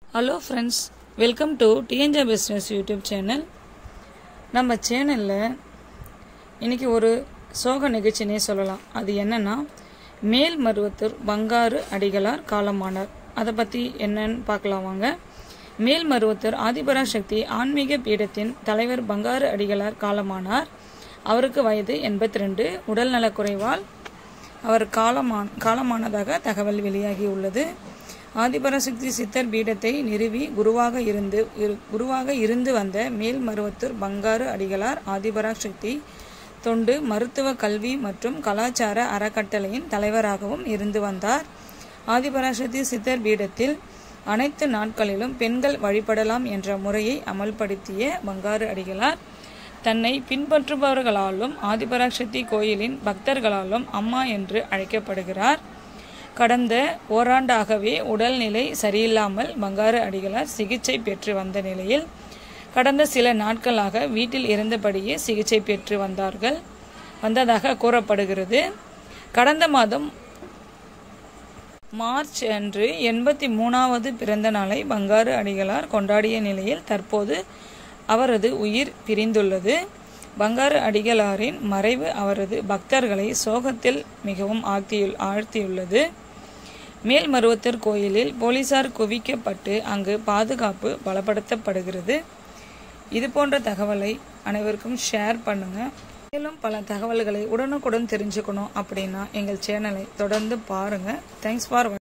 hello friends welcome to TNJ business YouTube channel நம்ம சேனலில் இன்னைக்கு ஒரு சோக நிகழ்ச்சினே சொல்லலாம் அது என்னன்னா மேல் மருவத்தூர் பங்காரு அடிகளார் காலமானார் அதை பற்றி என்னன்னு பார்க்கலாம் வாங்க மேல் மருவத்தூர் ஆதிபராசக்தி ஆன்மீக பீடத்தின் தலைவர் பங்காரு அடிகளார் காலமானார் அவருக்கு வயது எண்பத்தி ரெண்டு உடல்நலக்குறைவால் அவர் காலமான காலமானதாக தகவல் வெளியாகியுள்ளது ஆதிபராசக்தி சித்தர் பீடத்தை நிறுவி குருவாக இருந்து இரு- குருவாக இருந்து வந்த மேல்மருவத்தூர் பங்காரு அடிகளார் ஆதிபராசக்தி தொண்டு மருத்துவ கல்வி மற்றும் கலாச்சார அறக்கட்டளையின் தலைவராகவும் இருந்து வந்தார் ஆதிபராசக்தி சித்தர் பீடத்தில் அனைத்து நாட்களிலும் பெண்கள் வழிபடலாம் என்ற முறையை அமல்படுத்திய பங்காரு அடிகளார் தன்னை பின்பற்றுபவர்களாலும் ஆதிபராசக்தி கோயிலின் பக்தர்களாலும் அம்மா என்று அழைக்கப்படுகிறார் கடந்த ஓராண்டாகவே உடல்நிலை சரியில்லாமல் பங்காரு அடிகளார் சிகிச்சை பெற்று வந்த நிலையில் கடந்த சில நாட்களாக வீட்டில் இருந்தபடியே சிகிச்சை பெற்று வந்தார்கள் வந்ததாக கூறப்படுகிறது கடந்த மாதம் மார்ச் அன்று எண்பத்தி மூணாவது பிறந்த நாளை பங்காரு அடிகளார் கொண்டாடிய நிலையில் தற்போது அவரது உயிர் பிரிந்துள்ளது பங்காரு அடிகளாரின் மறைவு அவரது பக்தர்களை சோகத்தில் மிகவும் ஆழ்த்தியுள் ஆழ்த்தியுள்ளது மேல்மருவத்தூர் கோயிலில் போலீசார் குவிக்கப்பட்டு அங்கு பாதுகாப்பு பலப்படுத்தப்படுகிறது இது போன்ற தகவலை அனைவருக்கும் ஷேர் பண்ணுங்க மேலும் பல தகவல்களை உடனுக்குடன் தெரிஞ்சுக்கணும் அப்படின்னா எங்கள் சேனலை தொடர்ந்து பாருங்க தேங்க்ஸ் ஃபார்